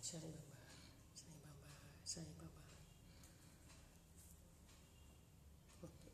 சரி பாபா சரி பாபா சரி பாபா ஓகே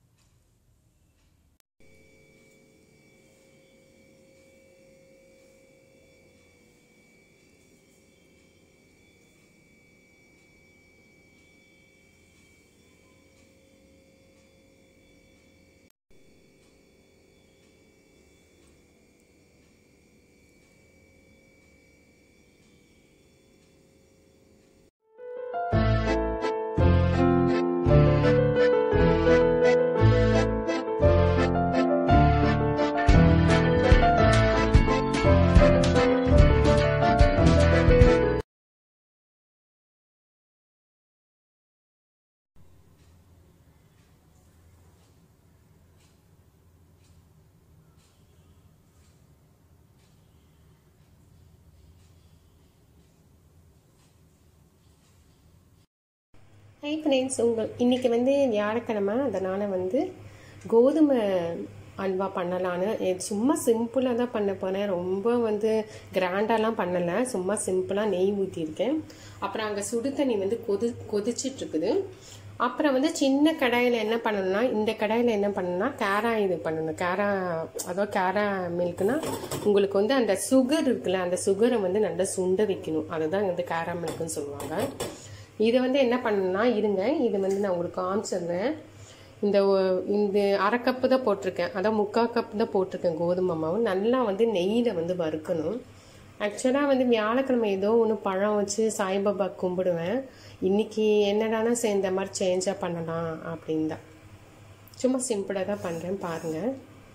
ஹை ஃப்ரெண்ட்ஸ் உங்கள் இன்றைக்கி வந்து வியாழக்கிழமை அதனால் வந்து கோதுமை அல்வா பண்ணலான்னு இது சும்மா சிம்பிளாக தான் பண்ண போகிறேன் ரொம்ப வந்து கிராண்டாலாம் பண்ணலை சும்மா சிம்பிளாக நெய் ஊற்றிருக்கேன் அப்புறம் அங்கே சுடு தண்ணி வந்து கொதி கொதிச்சிட்ருக்குது அப்புறம் வந்து சின்ன கடாயில் என்ன பண்ணணும்னா இந்த கடாயில் என்ன பண்ணணும்னா கேரா இது பண்ணணும் கேரா அதாவது கேரா மில்க்னா உங்களுக்கு வந்து அந்த சுகர் இருக்குல்ல அந்த சுகரை வந்து நல்லா சுண்ட வைக்கணும் அதுதான் வந்து கேரா மில்க்குன்னு சொல்லுவாங்க இதை வந்து என்ன பண்ணணும்னா இருங்க இதை வந்து நான் உங்களுக்கு காமிச்சிடுறேன் இந்த ஒ- இந்த அரை கப்பு தான் போட்டிருக்கேன் அதான் முக்கால் கப் தான் போட்டிருக்கேன் கோதுமை மாவு நல்லா வந்து நெய்யில் வந்து வறுக்கணும் ஆக்சுவலாக வந்து வியாழக்கிழமை ஏதோ ஒன்று பழம் வச்சு சாய்பாபா கும்பிடுவேன் இன்னைக்கு என்னடானா சரி இந்த மாதிரி சேஞ்சாக பண்ணலாம் அப்படின்னு தான் சும்மா சிம்பிளாக தான் பண்ணுறேன் பாருங்கள்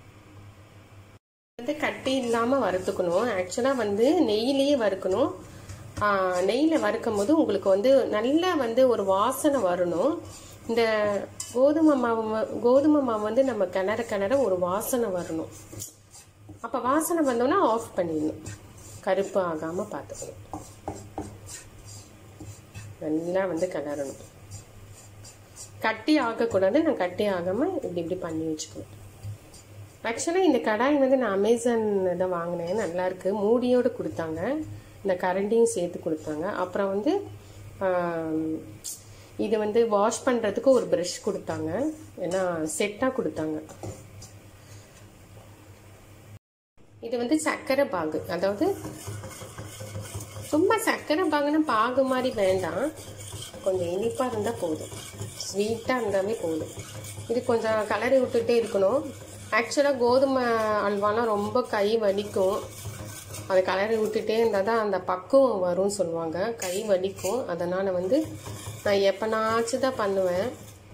வந்து கட்டி இல்லாமல் வறுத்துக்கணும் ஆக்சுவலாக வந்து நெய்யிலேயே வறுக்கணும் நெய்யில் வறுக்கும் போது உங்களுக்கு வந்து நல்லா வந்து ஒரு வாசனை வரணும் இந்த கோதுமை மாவு வ- கோதுமை மாவு வந்து நம்ம கிணற கிணற ஒரு வாசனை வரணும் அப்போ வாசனை வந்தோன்னா ஆஃப் பண்ணிடணும் கருப்பு ஆகாமல் பார்த்துக்கணும் நல்லா வந்து கிளறணும் கட்டி ஆகக்கூடாது நான் கட்டி ஆகாமல் இப்படி இப்படி பண்ணி வச்சுக்கணும் ஆக்சுவலாக இந்த கடாய் வந்து நான் அமேசான் தான் வாங்கினேன் நல்லா இருக்கு மூடியோடு கொடுத்தாங்க இந்த கரண்டியும் சேர்த்து கொடுத்தாங்க அப்புறம் வந்து ஆம், இது வந்து வாஷ் பண்ணுறதுக்கு ஒரு ப்ரஷ் கொடுத்தாங்க ஏன்னா செட்டாக கொடுத்தாங்க இது வந்து சர்க்கரை பாகு அதாவது சும்மா சர்க்கரை பாகுன்னு பாகு மாதிரி வேண்டாம் கொஞ்சம் இனிப்பாக இருந்தால் போதும் ஸ்வீட்டாக இருந்தாலே போதும் இது கொஞ்சம் கலரி விட்டுட்டே இருக்கணும் ஆக்சுவலாக கோதுமை அல்வாலாம் ரொம்ப கை வலிக்கும் அதை கலரி விட்டுட்டே இருந்தால் தான் அந்த பக்குவம் வரும்னு சொல்லுவாங்க கை வலிக்கும் அதனால் வந்து நான் எப்போனாச்சும் தான் பண்ணுவேன்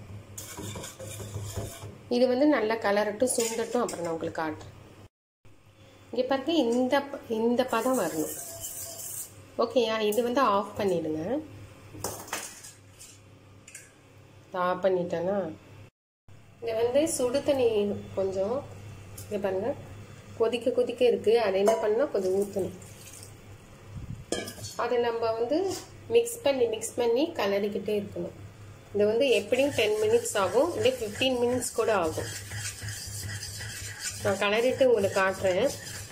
இது வந்து நல்லா கலரட்டும் சுண்டட்டும் அப்புறம் நான் உங்களுக்கு காட்டுறேன் இங்கே பாருங்க இந்த ப- இந்த பதம் வரணும் ஓகேயா இது வந்து ஆஃப் பண்ணிடுங்க ஆஃப் பண்ணிட்டேன்னா இங்கே வந்து சுடு தண்ணி கொஞ்சம் இங்கே பாருங்க கொதிக்க கொதிக்க இருக்கு அதை என்ன பண்ணால் கொஞ்சம் ஊற்றணும் அதை நம்ம வந்து மிக்ஸ் பண்ணி மிக்ஸ் பண்ணி கலரிக்கிட்டே இருக்கணும் இது வந்து எப்படியும் டென் மினிட்ஸ் ஆகும் இல்லை ஃபிஃப்டீன் மினிட்ஸ் கூட ஆகும் நான் கலரிட்டு உங்களுக்கு காட்டுறேன்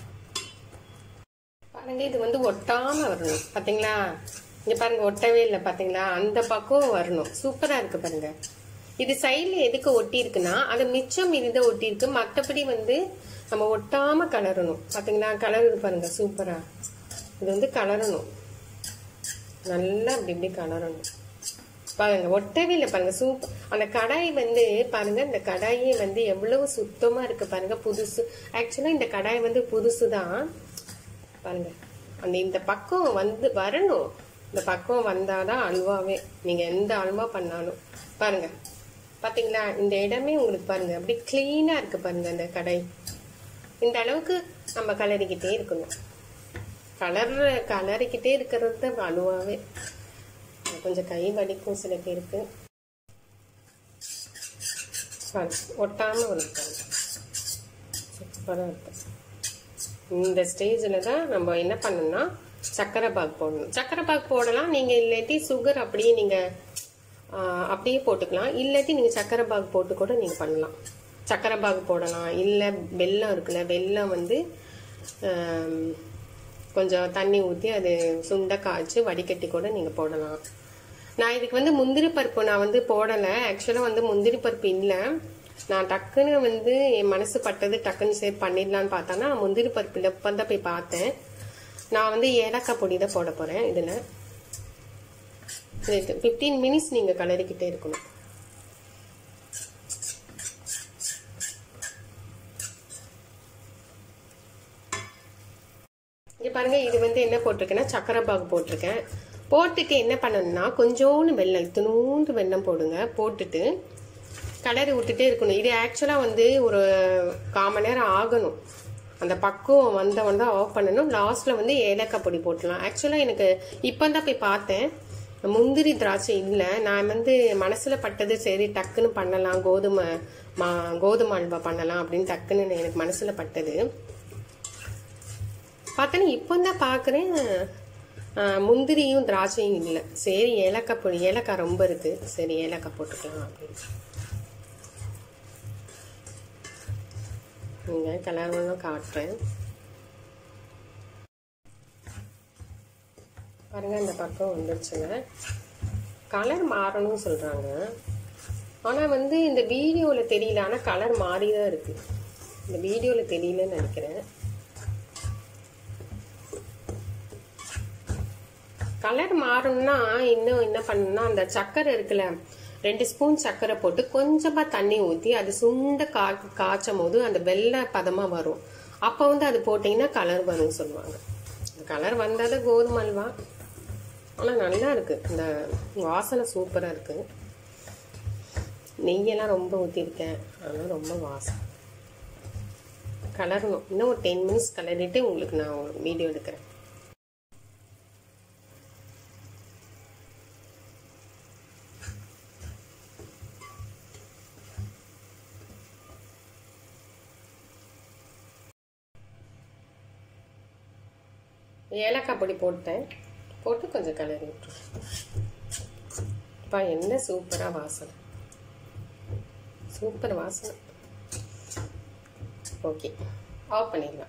பாருங்க இது வந்து ஒட்டாம வரணும் பாத்தீங்களா இங்க பாருங்க ஒட்டவே இல்லை பாத்தீங்களா அந்த பக்கம் வரணும் சூப்பரா இருக்கு பாருங்க இது சைடுல எதுக்கு ஒட்டி இருக்குன்னா அது மிச்சம் மீதி ஒட்டி இருக்கு மற்றபடி வந்து நம்ம ஒட்டாம கலரணும் பாத்தீங்களா கலருது பாருங்க சூப்பரா இது வந்து கலரணும் நல்லா இப்படி இப்படி கலரணும் பாருங்க ஒட்டவே இல்லை பாருங்க சூப்பர் அந்த கடாய் வந்து பாருங்க இந்த கடாயே வந்து எவ்வளவு சுத்தமா இருக்கு பாருங்க புதுசு ஆக்சுவலா இந்த கடாய் வந்து புதுசு தான் பாருங்க அந்த இந்த பக்கம் வந்து வரணும் இந்த பக்கம் வந்தாதான் அல்வாவே நீங்க எந்த அல்வா பண்ணாலும் பாருங்க பாத்தீங்களா இந்த இடமே உங்களுக்கு பாருங்க அப்படி கிளீனா இருக்கு பாருங்க அந்த கடை இந்த அளவுக்கு நம்ம கலரிக்கிட்டே இருக்கணும் கலர் கலரிக்கிட்டே இருக்கிறது தான் அலுவாவே கொஞ்சம் கை வலிக்கும் சில பேருக்கு பாருங்க, ஒட்டாம வரும் பாருங்க சூப்பராக இருக்கும் இந்த ஸ்டேஜில் தான் நம்ம என்ன பண்ணணும்னா சர்க்கரை பாக் போடணும் சர்க்கரை பாக் போடலாம் நீங்கள் இல்லாட்டி சுகர் அப்படியே நீங்கள் அப்படியே போட்டுக்கலாம் இல்லாட்டி நீங்கள் சர்க்கரை பாக் போட்டு கூட நீங்கள் பண்ணலாம் சர்க்கரை பாகு போடலாம் இல்லை வெல்லம் இருக்குல்ல வெல்லம் வந்து ஆம், கொஞ்சம் தண்ணி ஊற்றி அது சுண்ட காய்ச்சி வடிகட்டி கூட நீங்கள் போடலாம் நான் இதுக்கு வந்து முந்திரி பருப்பு நான் வந்து போடலை ஆக்சுவலாக வந்து முந்திரி பருப்பு இல்லை நான் டக்குன்னு வந்து என் மனசு பட்டது டக்குன்னு சரி பண்ணிடலான்னு பார்த்தேன்னா முந்திரி பருப்பு இல்லை இப்போ தான் போய் பார்த்தேன் நான் வந்து ஏலக்காய் பொடி தான் போட போகிறேன் இதில் ஃபிஃப்டீன் மினிட்ஸ் நீங்கள் கலரிக்கிட்டே இருக்கணும் இங்கே பாருங்க இது வந்து என்ன போட்டிருக்கேன்னா சக்கரை பாகு போட்டிருக்கேன் போட்டுட்டு என்ன பண்ணணும்னா கொஞ்சோண்டு வெல்லம் இத்தினூண்டு வெல்லம் போடுங்க போட்டுட்டு கலரி விட்டுட்டே இருக்கணும் இது ஆக்சுவலாக வந்து ஒரு கால் மணி நேரம் ஆகணும் அந்த பக்குவம் வந்தவன் தான் ஆஃப் பண்ணணும் லாஸ்ட்டில் வந்து ஏலக்காய் பொடி போட்டுடலாம் ஆக்சுவலாக எனக்கு இப்போ தான் போய் பார்த்தேன் முந்திரி திராட்சை இல்லை நான் வந்து மனசில் பட்டது சரி டக்குன்னு பண்ணலாம் கோதுமை மா கோதுமை அல்வா பண்ணலாம் அப்படின்னு டக்குன்னு எனக்கு மனசில் பட்டது பார்த்தேன்னா இப்போ தான் பார்க்குறேன் முந்திரியும் திராட்சையும் இல்லை சரி ஏலக்காய் பொடி ஏலக்காய் ரொம்ப இருக்குது சரி ஏலக்காய் போட்டுக்கலாம் அப்படின்னு நீங்கள் கலர்லாம் காட்டுறேன் பாருங்கள் இந்த பக்கம் வந்துருச்சுங்க கலர் மாறணும்னு சொல்கிறாங்க ஆனால் வந்து இந்த வீடியோவில் தெரியல ஆனால் கலர் மாறி தான் இருக்குது இந்த வீடியோவில் தெரியலன்னு நினைக்கிறேன் கலர் மாறணும்னா இன்னும் என்ன பண்ணணும்னா அந்த சக்கரை இருக்குல்ல ரெண்டு ஸ்பூன் சக்கரை போட்டு கொஞ்சமாக தண்ணி ஊற்றி அது சுண்ட கா காய்ச்சும் போது அந்த வெள்ளை பதமாக வரும் அப்போ வந்து அது போட்டிங்கன்னா கலர் வரும்னு சொல்லுவாங்க கலர் வந்தால் கோதுமை அல்வா ஆனால் நல்லா இருக்கு இந்த வாசனை சூப்பராக இருக்கு நெய்யெல்லாம் ரொம்ப ஊற்றிருக்கேன் ஆனால் ரொம்ப வாசம் கலரணும் இன்னும் ஒரு டென் மினிட்ஸ் கலரிட்டு உங்களுக்கு நான் வீடியோ எடுக்கிறேன் ஏலக்காய் பொடி போட்டேன் போட்டு கொஞ்சம் கலரி விட்டுருவேன் அப்பா என்ன சூப்பராக வாசனை சூப்பர் வாசனை ஓகே ஆஃப் பண்ணிடலாம்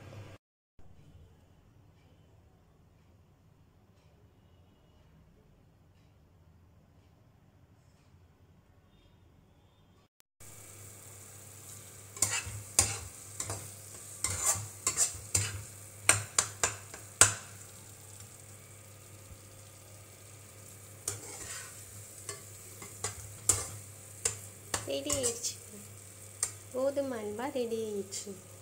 ரெடி ஆயிடுச்சு கோதுமை அல்வா ரெடி ஆயிடுச்சு